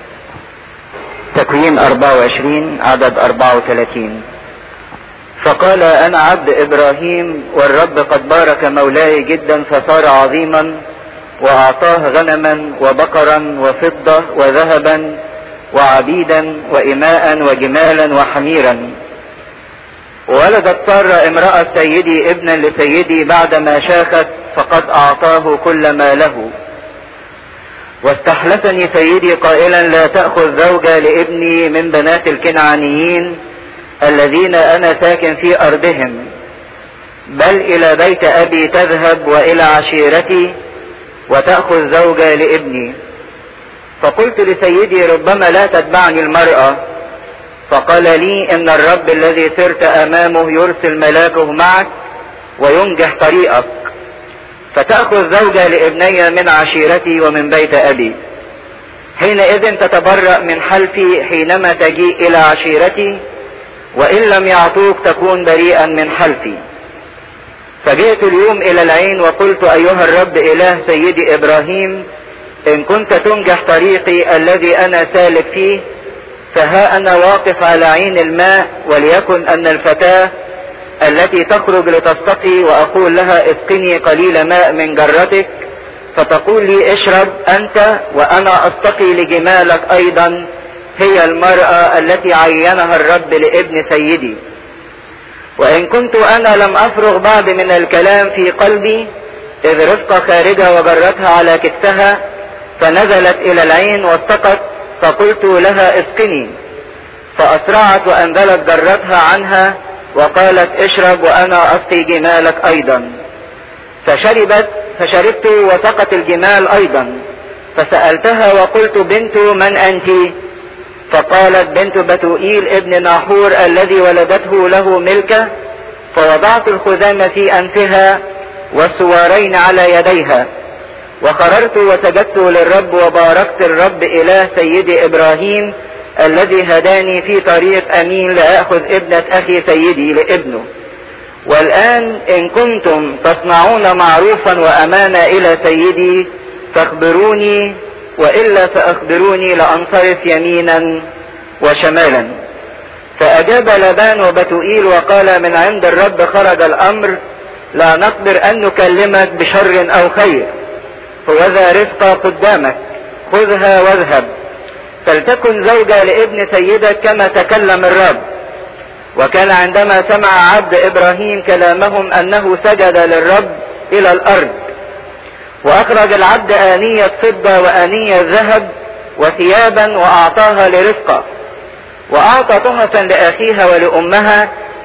تكوين 24 عدد 34 فقال انا عبد ابراهيم والرب قد بارك مولاي جدا فصار عظيما واعطاه غنما وبقرا وفضة وذهبا وعبيدا وإماء وجمالا وحميرا ولدت سارة امرأة سيدي ابنا لسيدي بعدما شاخت فقد أعطاه كل ما له واستحلفني سيدي قائلا لا تأخذ زوجة لابني من بنات الكنعانيين الذين أنا ساكن في أرضهم بل إلى بيت أبي تذهب وإلى عشيرتي وتأخذ زوجة لابني فقلت لسيدي ربما لا تتبعني المرأة فقال لي إن الرب الذي سرت أمامه يرسل ملاكه معك وينجح طريقك فتأخذ زوجة لابني من عشيرتي ومن بيت أبي حينئذ تتبرأ من حلفي حينما تجيء إلى عشيرتي وإن لم يعطوك تكون بريئا من حلفي فجئت اليوم إلى العين وقلت أيها الرب إله سيدي إبراهيم إن كنت تنجح طريقي الذي أنا سالك فيه فها أنا واقف على عين الماء وليكن أن الفتاة التي تخرج لتستقي وأقول لها اسقني قليل ماء من جرتك فتقول لي اشرب أنت وأنا أستقي لجمالك أيضا هي المرأة التي عينها الرب لابن سيدي وإن كنت أنا لم أفرغ بعد من الكلام في قلبي إذ رفقة خارجة وجرتها على كتفها فنزلت إلى العين واستقت فقلت لها اسقني فأسرعت وأنزلت جرتها عنها وقالت اشرب وأنا أسقي جمالك أيضا فشربت فشربت وسقت الجمال أيضا فسألتها وقلت بنت من أنت فقالت بنت بتوئيل ابن ناحور الذي ولدته له ملكة فوضعت الخزامة في أنفها والسوارين على يديها وخررت وسجدت للرب وباركت الرب إله سيدي إبراهيم الذي هداني في طريق أمين لأخذ ابنة أخي سيدي لابنه والآن إن كنتم تصنعون معروفا وأمانة إلى سيدي فاخبروني وإلا فأخبروني لأنصرف يمينا وشمالا فأجاب لبان وبتوئيل وقال من عند الرب خرج الأمر لا نقدر أن نكلمك بشر أو خير فوذا رفقة قدامك خذها واذهب فلتكن زوجة لابن سيدك كما تكلم الرب وكان عندما سمع عبد إبراهيم كلامهم أنه سجد للرب إلى الأرض واخرج العبد آنية فضة وآنية ذهب وثيابا واعطاها لرفقة واعطى تحفا لاخيها ولامها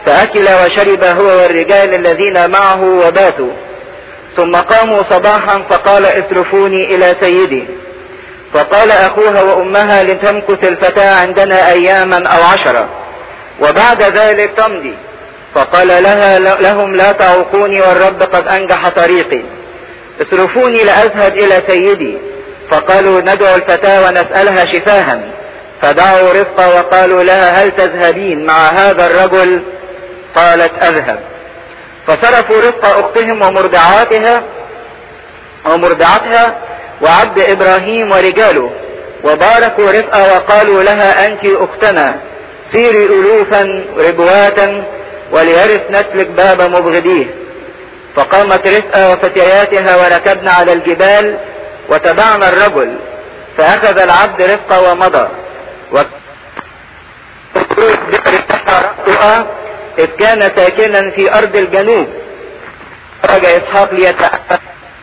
فأكل وشرب هو والرجال الذين معه وباتوا ثم قاموا صباحا فقال اصرفوني إلى سيدي فقال أخوها وأمها لتمكث الفتاة عندنا أياما أو عشرة وبعد ذلك تمضي فقال لها لهم لا تعوقوني والرب قد أنجح طريقي اصرفوني لأذهب إلى سيدي فقالوا ندعو الفتاة ونسألها شفاها فدعوا رفقة وقالوا لها هل تذهبين مع هذا الرجل قالت أذهب فصرفوا رفقة أختهم ومرضعاتها ومرضعتها وعبد إبراهيم ورجاله وباركوا رفقة وقالوا لها أنت أختنا سيري ألوفا ربواتا وليرث نسلك باب مبغضيه فقامت رفقة وفتياتها وركبن على الجبال وتبعنا الرجل فأخذ العبد رفقة ومضى و... إذ كان ساكنا في أرض الجنوب خرج إسحاق ليتأكد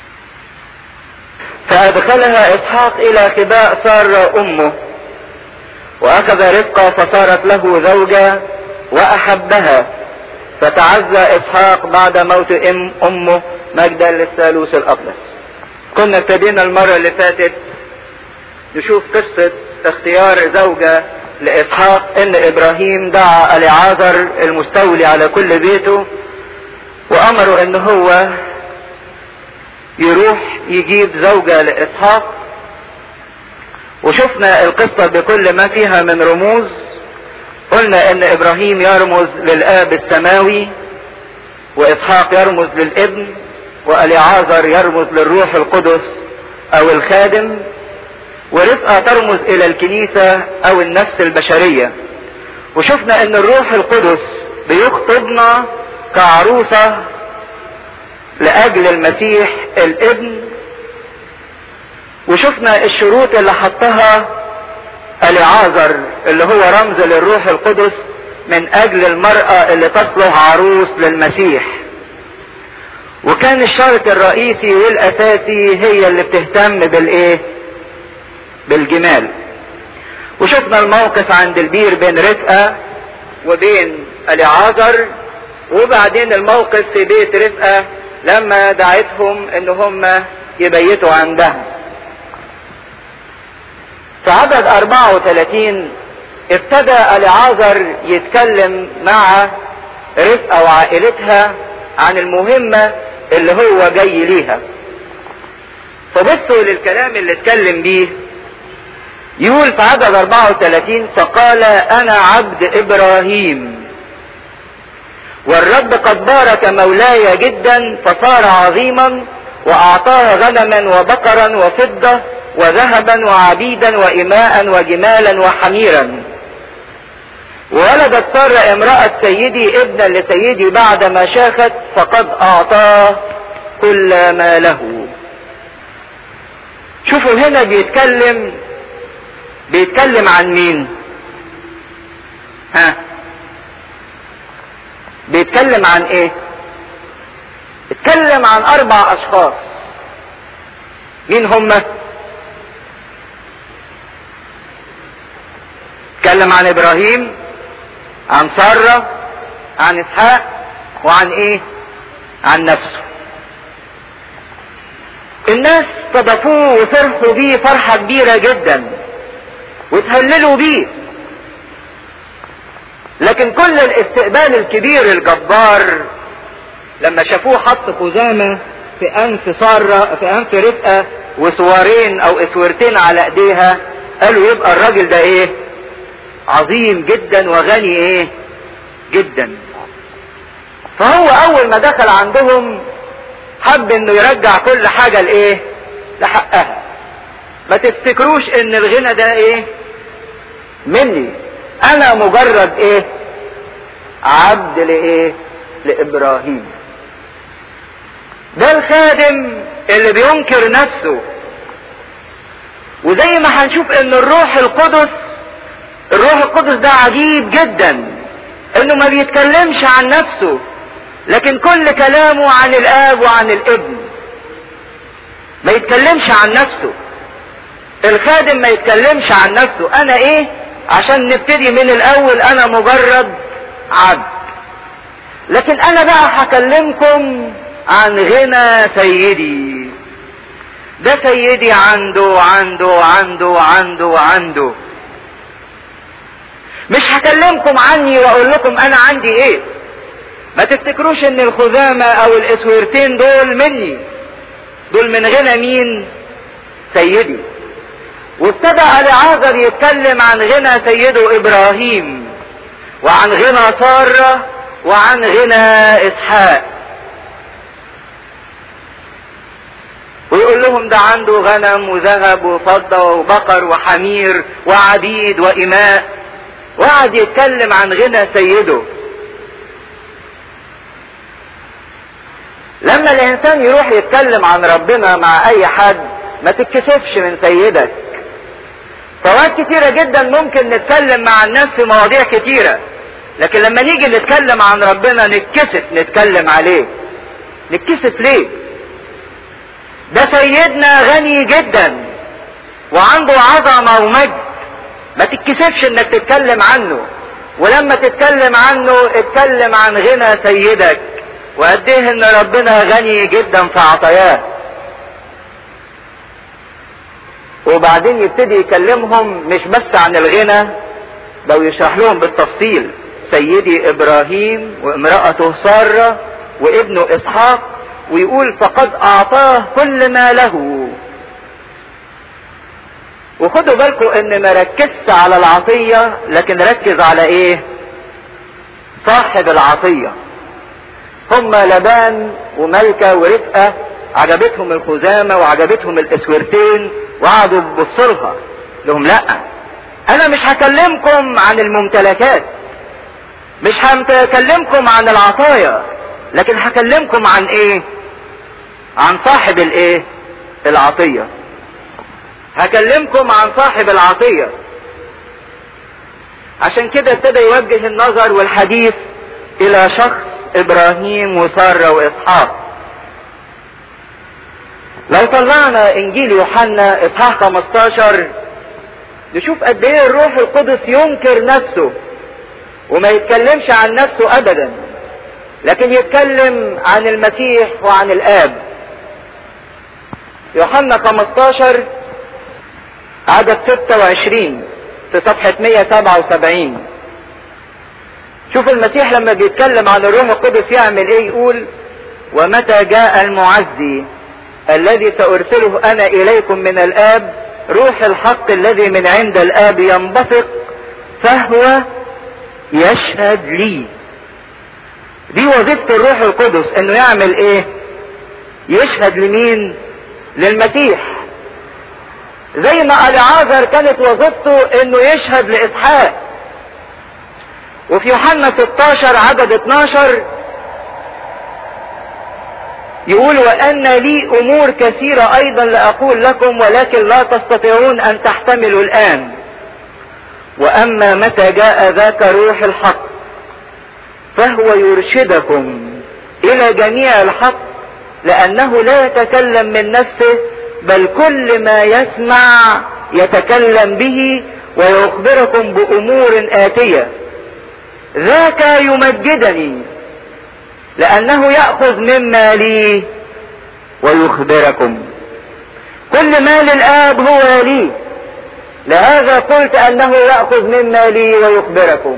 فأدخلها إسحاق إلى خباء سارة أمه وأخذ رفقة فصارت له زوجة وأحبها فتعزى إسحاق بعد موت أم أمه مجدا للثالوث الأقدس كنا ابتدينا المرة اللي فاتت نشوف قصة اختيار زوجة لإسحاق إن إبراهيم دعا العازر المستولي على كل بيته وأمره إن هو يروح يجيب زوجة لإسحاق وشفنا القصة بكل ما فيها من رموز قلنا ان ابراهيم يرمز للاب السماوي واسحاق يرمز للابن واليعازر يرمز للروح القدس او الخادم ورفقة ترمز الى الكنيسة او النفس البشرية وشفنا ان الروح القدس بيخطبنا كعروسة لاجل المسيح الابن وشفنا الشروط اللي حطها اليعازر اللي هو رمز للروح القدس من اجل المرأة اللي تصلح عروس للمسيح وكان الشرط الرئيسي والاساسي هي اللي بتهتم بالايه بالجمال وشفنا الموقف عند البير بين رفقة وبين اليعازر وبعدين الموقف في بيت رفقة لما دعتهم ان هم يبيتوا عندها في عدد 34 ابتدى العازر يتكلم مع رفقة وعائلتها عن المهمة اللي هو جاي ليها فبصوا للكلام اللي اتكلم بيه يقول في عدد 34 فقال انا عبد ابراهيم والرب قد بارك مولاي جدا فصار عظيما واعطاه غنما وبقرا وفضة وذهبا وعبيدا وإماء وجمالا وحميرا وولدت سارة امرأة سيدي ابنا لسيدي بعد ما شاخت فقد أعطاه كل ما له شوفوا هنا بيتكلم بيتكلم عن مين ها بيتكلم عن ايه اتكلم عن اربع اشخاص مين هم اتكلم عن ابراهيم عن سارة عن اسحاق وعن ايه عن نفسه الناس صدفوه وفرحوا بيه فرحة كبيرة جدا وتهللوا بيه لكن كل الاستقبال الكبير الجبار لما شافوه حط خزامة في انف سارة في انف رفقة وسوارين او اسورتين على ايديها قالوا يبقى الراجل ده ايه عظيم جدا وغني ايه جدا فهو اول ما دخل عندهم حب انه يرجع كل حاجة لايه لحقها ما تفتكروش ان الغنى ده ايه مني انا مجرد ايه عبد لايه لابراهيم ده الخادم اللي بينكر نفسه وزي ما هنشوف ان الروح القدس الروح القدس ده عجيب جدا انه ما بيتكلمش عن نفسه لكن كل كلامه عن الاب وعن الابن ما يتكلمش عن نفسه الخادم ما يتكلمش عن نفسه انا ايه عشان نبتدي من الاول انا مجرد عبد لكن انا بقى هكلمكم عن غنى سيدي ده سيدي عنده عنده عنده عنده عنده مش هكلمكم عني واقول لكم انا عندي ايه ما تفتكروش ان الخزامة او الاسورتين دول مني دول من غنى مين سيدي وابتدى العازر يتكلم عن غنى سيده ابراهيم وعن غنى سارة وعن غنى اسحاق ويقول لهم ده عنده غنم وذهب وفضة وبقر وحمير وعبيد وإماء وقعد يتكلم عن غنى سيده لما الإنسان يروح يتكلم عن ربنا مع أي حد ما تتكسفش من سيدك فوقت كتيرة جدا ممكن نتكلم مع الناس في مواضيع كتيرة لكن لما نيجي نتكلم عن ربنا نتكسف نتكلم عليه نتكسف ليه ده سيدنا غني جدا وعنده عظمة ومجد ما تتكسفش انك تتكلم عنه ولما تتكلم عنه اتكلم عن غنى سيدك وقد ايه ان ربنا غني جدا في عطاياه وبعدين يبتدي يكلمهم مش بس عن الغنى ده ويشرح لهم بالتفصيل سيدي ابراهيم وامرأته سارة وابنه اسحاق ويقول فقد اعطاه كل ما له وخدوا بالكم ان ما ركزش على العطية لكن ركز على ايه صاحب العطية هم لبان وملكة ورفقة عجبتهم الخزامة وعجبتهم الاسورتين وقعدوا يبصوا لها لهم لا انا مش هكلمكم عن الممتلكات مش هكلمكم عن العطايا لكن هكلمكم عن ايه عن صاحب الايه العطية هكلمكم عن صاحب العطية عشان كده ابتدى يوجه النظر والحديث الى شخص ابراهيم وسارة واسحاق لو طلعنا انجيل يوحنا اصحاح 15 نشوف قد ايه الروح القدس ينكر نفسه وما يتكلمش عن نفسه ابدا لكن يتكلم عن المسيح وعن الاب يوحنا 15 عدد 26 في صفحة 177 شوف المسيح لما بيتكلم عن الروح القدس يعمل ايه يقول ومتى جاء المعزي الذي سأرسله أنا إليكم من الآب روح الحق الذي من عند الآب ينبثق فهو يشهد لي دي وظيفة الروح القدس انه يعمل ايه يشهد لمين للمسيح زي ما العازر كانت وظيفته انه يشهد لاسحاق وفي يوحنا 16 عدد 12 يقول وان لي امور كثيرة ايضا لاقول لكم ولكن لا تستطيعون ان تحتملوا الان واما متى جاء ذاك روح الحق فهو يرشدكم الى جميع الحق لانه لا يتكلم من نفسه بل كل ما يسمع يتكلم به ويخبركم بامور اتيه ذاك يمجدني لانه ياخذ مما لي ويخبركم كل ما للاب هو لي لهذا قلت انه ياخذ مما لي ويخبركم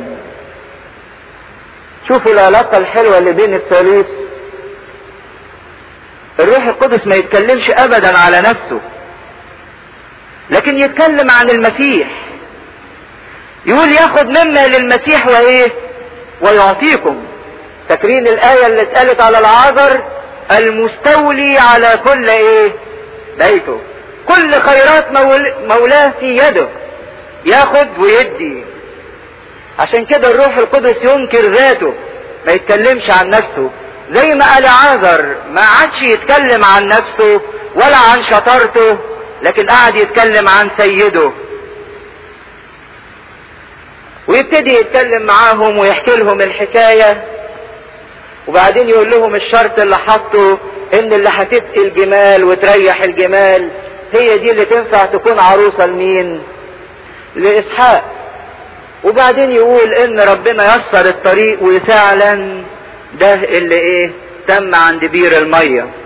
شوفوا العلاقه الحلوه اللي بين الثالوث الروح القدس ما يتكلمش ابدا على نفسه لكن يتكلم عن المسيح يقول ياخد مما للمسيح وايه ويعطيكم فاكرين الآية اللي اتقالت على العذر المستولي على كل ايه بيته كل خيرات مول... مولاه في يده ياخد ويدي عشان كده الروح القدس ينكر ذاته ما يتكلمش عن نفسه زي ما قال عازر ما عادش يتكلم عن نفسه ولا عن شطارته لكن قعد يتكلم عن سيده ويبتدي يتكلم معاهم ويحكي لهم الحكاية وبعدين يقول لهم الشرط اللي حطه ان اللي هتسقي الجمال وتريح الجمال هي دي اللي تنفع تكون عروسة لمين لإسحاق وبعدين يقول ان ربنا يسر الطريق وفعلا ده اللي ايه تم عند بير المية